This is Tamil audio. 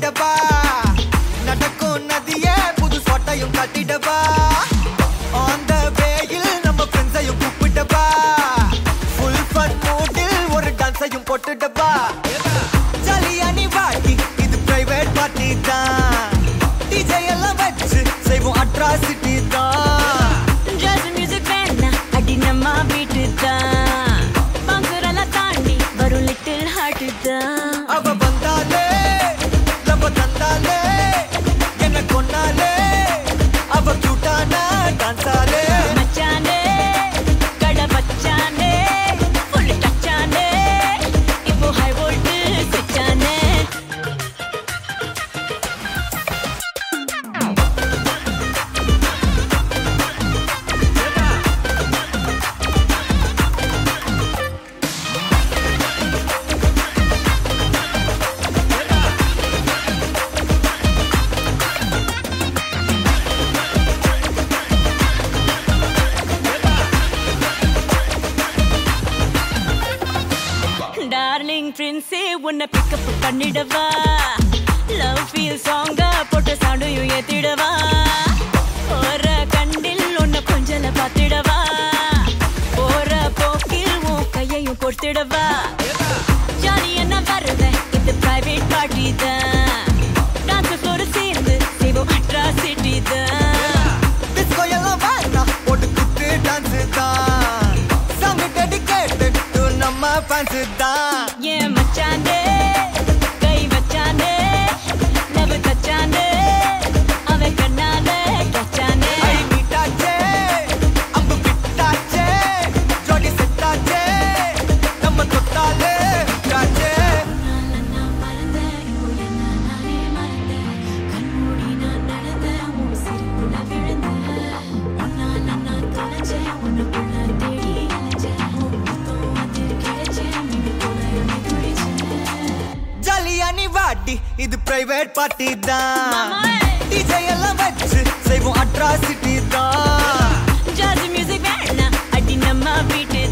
மாத்திடவா நடக்கும் நதியே புது சொட்டையும் கட்டிடவா அந்த வேயில் நம்ம ஃப்ரெண்ட்ஸையும் கூப்பிட்டவா ஃபுல் ஃபன் மூடில் ஒரு டான்ஸையும் போட்டுடவா ஜாலியா நீ வாட்டி இது பிரைவேட் பார்ட்டி தான் டிஜே எல்லாம் வச்சு செய்வோம் அட்ராசிட்டி தான் ஜாஸ் மியூசிக் வேணா அடி நம்ம வீட்டு தான் பங்குரெல்லாம் தாண்டி வரும் லிட்டில் ஹார்ட் தான் அவ வந்தாலே லவ தந்தாலே என்ன கொன்னாலே அவ கியூட்டான டான்ஸாலே மச்சானே கடை வச்சானே ஃபுல் டச்சானே இப்போ ஹை வோல்ட் சுவிட்சானே டார்லிங் பிரின்ஸே உன்னை பிக்கப் பண்ணிடவா லவ் ஃபீல் சாங்கா போட்ட சவுண்டையும் ஏத்திடவா போற கண்டில் உன்னை கொஞ்சல பார்த்திடவா போற போக்கில் உன் கையையும் கொடுத்திடவா ஜாலி என்ன வருத இது பிரைவேட் பார்ட்டி தான் டான்ஸ் ஃப்ளோர் சேர்ந்து செய்வோம் அட்ராசிட்டி தான் டிஸ்கோ எல்லாம் வேணாம் போட்டு குத்து டான்ஸ் தான் சாங் டெடிகேட்டட் டு நம்ம ஃபேன்ஸ் தான் ஏன் மச்சானே கை வச்சானே லவ் தச்சானே அவன் கண்ணால கச்சானே ஐ மீட்டாச்சே அம்பு விட்டாச்சே ஜோடி செட்டாச்சே நம்ம தொட்டாலே விட்டாச்சே ஜாலியா நீ வாட்டி இது பிரைவேட் பார்ட்டி தான் மாமா. டிஜே எல்லாம் வச்சு செய்வோம் அட்ராசிட்டி தான் ஜாஸ் மியூசிக் வேணா அடி நம்ம வீட்டு